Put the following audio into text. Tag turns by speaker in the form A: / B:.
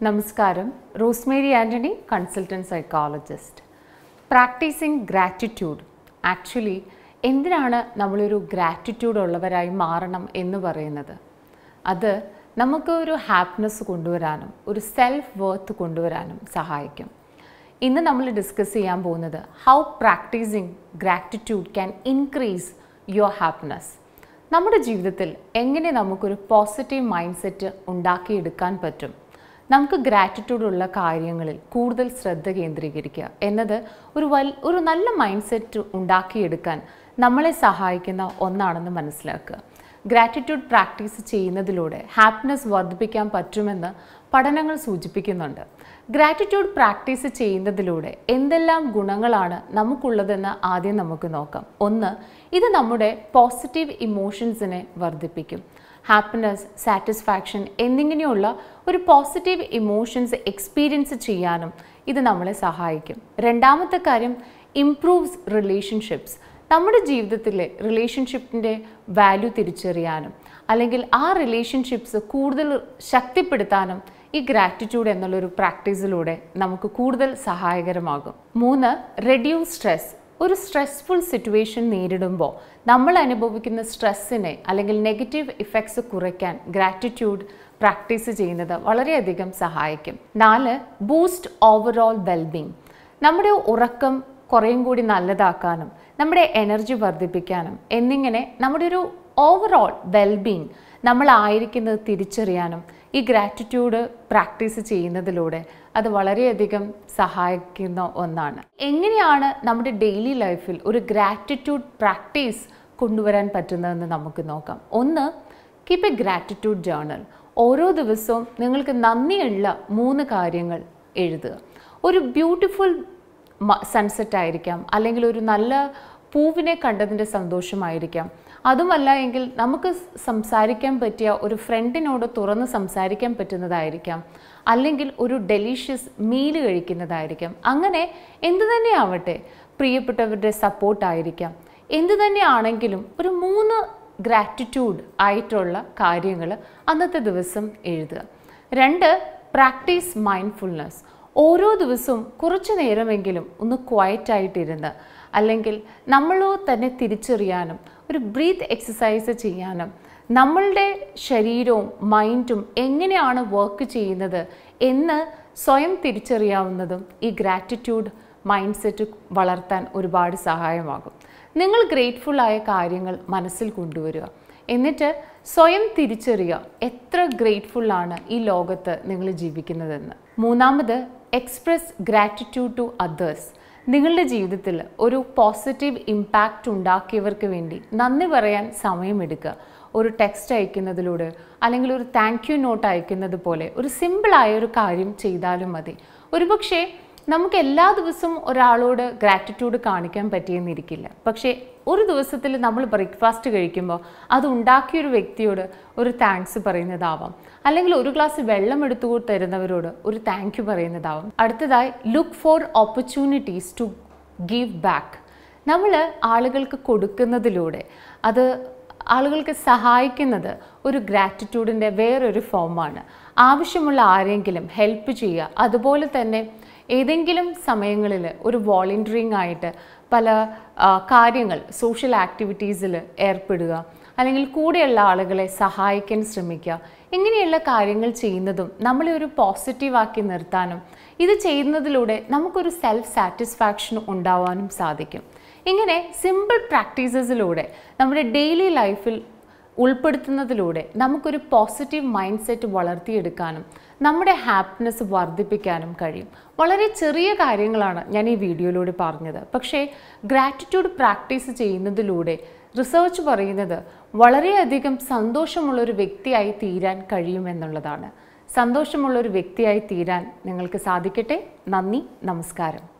A: നമസ്കാരം Rosemary Antony consultant psychologist practising gratitude actually എന്തിനാണ് നമ്മളൊരു ഗ്രാറ്റിറ്റ്യൂഡ് ഉള്ളവരായി മാറണം എന്ന് പറയുന്നത് അത് നമുക്ക് ഒരു ഹാപ്പിനെസ് കൊണ്ടുവരാനും ഒരു സെൽഫ് വർത്ത് കൊണ്ടുവരാനും സഹായിക്കും ഇന്ന് നമ്മൾ ഡിസ്കസ് ചെയ്യാൻ പോകുന്നത് how practising gratitude can increase your happiness നമ്മുടെ ജീവിതത്തിൽ എങ്ങനെ നമുക്കൊരു പോസിറ്റീവ് മൈൻഡ് സെറ്റ് ഉണ്ടാക്കിയെടുക്കാൻ പറ്റും നമുക്ക് ഗ്രാറ്റിറ്റ്യൂഡ് ഉള്ള കാര്യങ്ങളിൽ കൂടുതൽ ശ്രദ്ധ കേന്ദ്രീകരിക്കുക എന്നത് ഒരു വൽ ഒരു നല്ല മൈൻഡ് സെറ്റ് ഉണ്ടാക്കിയെടുക്കാൻ നമ്മളെ സഹായിക്കുന്ന ഒന്നാണെന്ന് മനസ്സിലാക്കുക ഗ്രാറ്റിറ്റ്യൂഡ് പ്രാക്ടീസ് ചെയ്യുന്നതിലൂടെ ഹാപ്പിനെസ് വർദ്ധിപ്പിക്കാൻ പറ്റുമെന്ന് പഠനങ്ങൾ സൂചിപ്പിക്കുന്നുണ്ട് ഗ്രാറ്റിറ്റ്യൂഡ് പ്രാക്ടീസ് ചെയ്യുന്നതിലൂടെ എന്തെല്ലാം ഗുണങ്ങളാണ് നമുക്കുള്ളതെന്ന് ആദ്യം നമുക്ക് നോക്കാം ഒന്ന് ഇത് നമ്മുടെ പോസിറ്റീവ് ഇമോഷൻസിനെ വർദ്ധിപ്പിക്കും ഹാപ്പിനെസ് സാറ്റിസ്ഫാക്ഷൻ എന്നിങ്ങനെയുള്ള ഒരു പോസിറ്റീവ് ഇമോഷൻസ് എക്സ്പീരിയൻസ് ചെയ്യാനും ഇത് നമ്മളെ സഹായിക്കും രണ്ടാമത്തെ കാര്യം ഇംപ്രൂവ്സ് റിലേഷൻഷിപ്സ് നമ്മുടെ ജീവിതത്തിലെ റിലേഷൻഷിപ്പിൻ്റെ വാല്യൂ തിരിച്ചറിയാനും അല്ലെങ്കിൽ ആ റിലേഷൻഷിപ്സ് കൂടുതൽ ശക്തിപ്പെടുത്താനും ഈ ഗ്രാറ്റിറ്റ്യൂഡ് എന്നുള്ളൊരു പ്രാക്ടീസിലൂടെ നമുക്ക് കൂടുതൽ സഹായകരമാകും മൂന്ന് റെഡ്യൂസ് സ്ട്രെസ് ഒരു സ്ട്രെസ്ഫുൾ സിറ്റുവേഷൻ നേരിടുമ്പോൾ നമ്മൾ അനുഭവിക്കുന്ന സ്ട്രെസ്സിനെ അല്ലെങ്കിൽ നെഗറ്റീവ് ഇഫക്ട്സ് കുറയ്ക്കാൻ ഗ്രാറ്റിറ്റ്യൂഡ് പ്രാക്ടീസ് ചെയ്യുന്നത് വളരെയധികം സഹായിക്കും നാല് ബൂസ്റ്റ് ഓവറോൾ വെൽബീങ് നമ്മുടെ ഉറക്കം കുറേയും കൂടി നല്ലതാക്കാനും നമ്മുടെ എനർജി വർദ്ധിപ്പിക്കാനും എന്നിങ്ങനെ നമ്മുടെ ഒരു ഓവറോൾ വെൽബീങ് നമ്മളായിരിക്കുന്നത് തിരിച്ചറിയാനും ഈ ഗ്രാറ്റിറ്റ്യൂഡ് പ്രാക്ടീസ് ചെയ്യുന്നതിലൂടെ അത് വളരെയധികം സഹായിക്കുന്ന ഒന്നാണ് എങ്ങനെയാണ് നമ്മുടെ ഡെയിലി ലൈഫിൽ ഒരു ഗ്രാറ്റിറ്റ്യൂഡ് പ്രാക്ടീസ് കൊണ്ടുവരാൻ പറ്റുന്നതെന്ന് നമുക്ക് നോക്കാം ഒന്ന് കീപ്പ് എ ഗ്രാറ്റിറ്റ്യൂഡ് ജേർണൽ ഓരോ ദിവസവും നിങ്ങൾക്ക് നന്ദിയുള്ള മൂന്ന് കാര്യങ്ങൾ എഴുതുക ഒരു ബ്യൂട്ടിഫുൾ സൺസെറ്റ് ആയിരിക്കാം അല്ലെങ്കിൽ ഒരു നല്ല പൂവിനെ കണ്ടതിൻ്റെ സന്തോഷമായിരിക്കാം അതുമല്ല എങ്കിൽ നമുക്ക് സംസാരിക്കാൻ പറ്റിയ ഒരു ഫ്രണ്ടിനോട് തുറന്ന് സംസാരിക്കാൻ പറ്റുന്നതായിരിക്കാം അല്ലെങ്കിൽ ഒരു ഡെലീഷ്യസ് മീൽ കഴിക്കുന്നതായിരിക്കാം അങ്ങനെ എന്തു തന്നെയാവട്ടെ പ്രിയപ്പെട്ടവരുടെ സപ്പോർട്ടായിരിക്കാം എന്തു തന്നെയാണെങ്കിലും ഒരു മൂന്ന് ഗ്രാറ്റിറ്റ്യൂഡ് ആയിട്ടുള്ള കാര്യങ്ങൾ അന്നത്തെ ദിവസം എഴുതുക രണ്ട് പ്രാക്ടീസ് മൈൻഡ്ഫുൾനെസ് ഓരോ ദിവസവും കുറച്ചു നേരമെങ്കിലും ഒന്ന് ക്വയറ്റായിട്ടിരുന്ന് അല്ലെങ്കിൽ നമ്മളോ തന്നെ തിരിച്ചറിയാനും ഒരു ബ്രീത്ത് എക്സസൈസ് ചെയ്യാനും നമ്മളുടെ ശരീരവും മൈൻഡും എങ്ങനെയാണ് വർക്ക് ചെയ്യുന്നത് എന്ന് സ്വയം തിരിച്ചറിയാവുന്നതും ഈ ഗ്രാറ്റിറ്റ്യൂഡ് മൈൻഡ് സെറ്റ് വളർത്താൻ ഒരുപാട് സഹായമാകും നിങ്ങൾ ഗ്രേറ്റ്ഫുൾ ആയ കാര്യങ്ങൾ മനസ്സിൽ കൊണ്ടുവരിക എന്നിട്ട് സ്വയം തിരിച്ചറിയുക എത്ര ഗ്രേറ്റ്ഫുൾ ആണ് ഈ ലോകത്ത് നിങ്ങൾ ജീവിക്കുന്നതെന്ന് മൂന്നാമത് എക്സ്പ്രസ് ഗ്രാറ്റിറ്റ്യൂഡ് ടു അതേഴ്സ് നിങ്ങളുടെ ജീവിതത്തിൽ ഒരു പോസിറ്റീവ് ഇമ്പാക്റ്റ് ഉണ്ടാക്കിയവർക്ക് വേണ്ടി നന്ദി പറയാൻ സമയമെടുക്കുക ഒരു ടെക്സ്റ്റ് അയക്കുന്നതിലൂടെ അല്ലെങ്കിൽ ഒരു താങ്ക് യു നോട്ട് അയക്കുന്നത് പോലെ ഒരു സിമ്പിളായ ഒരു കാര്യം ചെയ്താലും മതി ഒരുപക്ഷെ നമുക്ക് എല്ലാ ദിവസവും ഒരാളോട് ഗ്രാറ്റിറ്റ്യൂഡ് കാണിക്കാൻ പറ്റിയെന്നിരിക്കില്ല പക്ഷേ ഒരു ദിവസത്തിൽ നമ്മൾ ബ്രേക്ക്ഫാസ്റ്റ് കഴിക്കുമ്പോൾ അത് ഉണ്ടാക്കിയൊരു വ്യക്തിയോട് ഒരു താങ്ക്സ് പറയുന്നതാവാം അല്ലെങ്കിൽ ഒരു ഗ്ലാസ് വെള്ളം എടുത്തു തരുന്നവരോട് ഒരു താങ്ക് യു പറയുന്നതാവാം അടുത്തതായി look for opportunities to give back നമ്മൾ ആളുകൾക്ക് കൊടുക്കുന്നതിലൂടെ അത് ആളുകൾക്ക് സഹായിക്കുന്നത് ഒരു ഗ്രാറ്റിറ്റ്യൂഡിൻ്റെ വേറൊരു ഫോമാണ് ആവശ്യമുള്ള ആരെങ്കിലും ഹെൽപ്പ് ചെയ്യുക അതുപോലെ തന്നെ ഏതെങ്കിലും സമയങ്ങളിൽ ഒരു വോളണ്ടിയറിങ് ആയിട്ട് പല കാര്യങ്ങൾ സോഷ്യൽ ആക്ടിവിറ്റീസിൽ ഏർപ്പെടുക അല്ലെങ്കിൽ കൂടെയുള്ള ആളുകളെ സഹായിക്കാൻ ശ്രമിക്കുക ഇങ്ങനെയുള്ള കാര്യങ്ങൾ ചെയ്യുന്നതും നമ്മളെ ഒരു പോസിറ്റീവാക്കി നിർത്താനും ഇത് ചെയ്യുന്നതിലൂടെ നമുക്കൊരു സെൽഫ് സാറ്റിസ്ഫാക്ഷൻ ഉണ്ടാവാനും സാധിക്കും ഇങ്ങനെ സിമ്പിൾ പ്രാക്ടീസസിലൂടെ നമ്മുടെ ഡെയിലി ലൈഫിൽ ഉൾപ്പെടുത്തുന്നതിലൂടെ നമുക്കൊരു പോസിറ്റീവ് മൈൻഡ് സെറ്റ് വളർത്തിയെടുക്കാനും നമ്മുടെ ഹാപ്പിനെസ് വർദ്ധിപ്പിക്കാനും കഴിയും വളരെ ചെറിയ കാര്യങ്ങളാണ് ഞാൻ ഈ വീഡിയോയിലൂടെ പറഞ്ഞത് പക്ഷേ ഗ്രാറ്റിറ്റ്യൂഡ് പ്രാക്ടീസ് ചെയ്യുന്നതിലൂടെ റിസർച്ച് പറയുന്നത് വളരെയധികം സന്തോഷമുള്ള ഒരു വ്യക്തിയായി തീരാൻ കഴിയുമെന്നുള്ളതാണ് സന്തോഷമുള്ള ഒരു വ്യക്തിയായി തീരാൻ നിങ്ങൾക്ക് സാധിക്കട്ടെ നന്ദി നമസ്കാരം